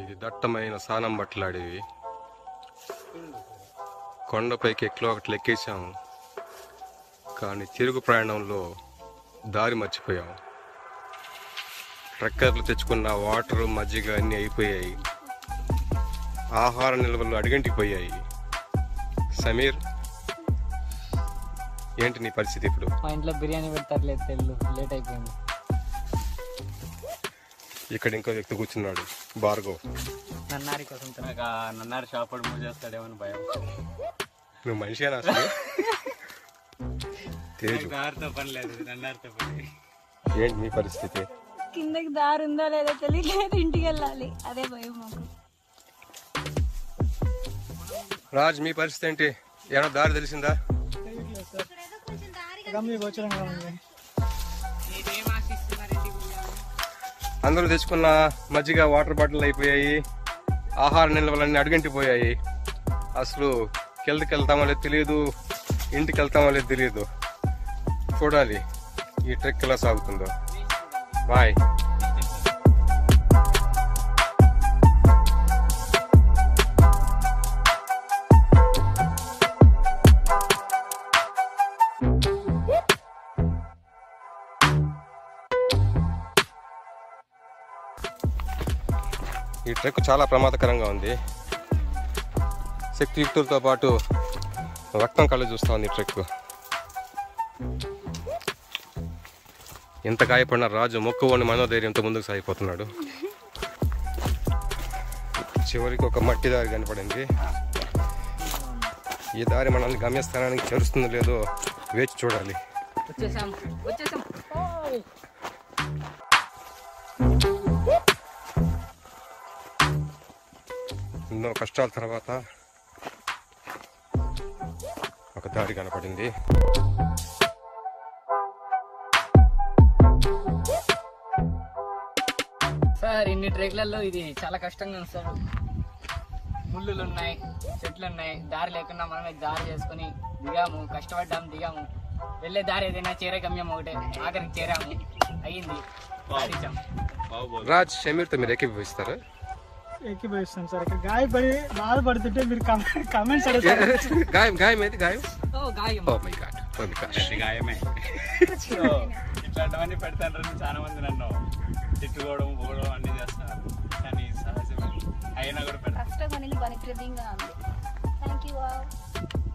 ఇది దట్టమైన సానం బట్టలాడేవి కొండపైకి ఎక్కలో ఒకటి లెక్కేసాము కానీ తిరుగు ప్రయాణంలో దారి మర్చిపోయాం ట్రక్కర్లు తెచ్చుకున్న వాటర్ మజ్జిగ అన్నీ అయిపోయాయి ఆహార నిల్వలు అడిగంటికి పోయాయి సమీర్ ఏంటి నీ పరిస్థితి ఇప్పుడు మా ఇంట్లో బిర్యానీ పెడతారులేదు తెల్లు లేట్ అయిపోయింది ఇక్కడ ఇంకో వ్యక్తి కూర్చున్నాడు భార్గవ్ నన్నారి కోసం తిన్నా. నాకు ఆ నన్నారు షాప్ వాడు మూవ్ చేస్తాడేమో అని భయం నువ్వు మనిషినా అసలు తేజు దారితో పని లేదు నన్నారితో పని ఏంటి మీ పరిస్థితి కిందకి దారి ఉందో లేదో తెలియలేదు ఇంటికి వెళ్ళాలి అదే భయం మాకు రాజ్ మీ పరిస్థితి ఏంటి ఏమైనా దారి తెలిసిందా అందరూ తెచ్చుకున్న మజ్జిగ వాటర్ బాటిల్ అయిపోయాయి ఆహార నిల్వలన్నీ అడుగంటిపోయాయి అసలు కిందకి వెళ్తామో లేదు తెలియదు ఇంటికి వెళ్తామో లేదు తెలియదు చూడాలి ఈ ట్రెక్ ఎలా సాగుతుందో బాయ్ ఈ ట్రెక్ చాలా ప్రమాదకరంగా ఉంది శక్తియుక్తులతో పాటు రక్తం కళ్ళు చూస్తా ఉంది ఈ ట్రెక్ ఎంత గాయపడిన రాజు మొక్కువని మనోధైర్యంతో ముందుకు సాగిపోతున్నాడు చివరికి ఒక మట్టి దారి కనపడింది ఈ దారి మనల్ని గమ్యస్థానానికి చేరుస్తుందో లేదో వేచి చూడాలి వచ్చేసాం వచ్చేసాం ఎన్నో కష్టాల తర్వాత ఒక దారి కనపడింది సార్ ఇన్ని ట్రేక్లలో ఇది చాలా కష్టంగా ఉంది సార్ ముళ్ళులు ఉన్నాయి చెట్లు ఉన్నాయి దారి లేకుండా మనమే దారి చేసుకుని దిగాము కష్టపడ్డాము దిగాము వెళ్ళే దారి ఏదైనా చేరే గమ్యం ఒకటే ఆఖరికి చేరాము అయ్యింది సాధించాం రాజ్ షమీర్తో మీరు ఏకీభవిస్తారా ఎక్కిపోయిస్తాం సార్ ఇక్కడ గాయపడి బాధపడుతుంటే మీరు కమెంట్స్ అడుగుతారు గాయం గాయం ఏది గాయం ఓ గాయం oh my God oh my God ఇది గాయమే సో, ఇట్లాంటివన్నీ పెడతాను చాలా మంది నన్ను తిట్టుకోవడం పోవడం అన్ని చేస్తున్నారు కానీ సహజమే అయినా కూడా పెడతాను కష్టం అనేది పనిప్రదంగా ఉంది థ్యాంక్ యూ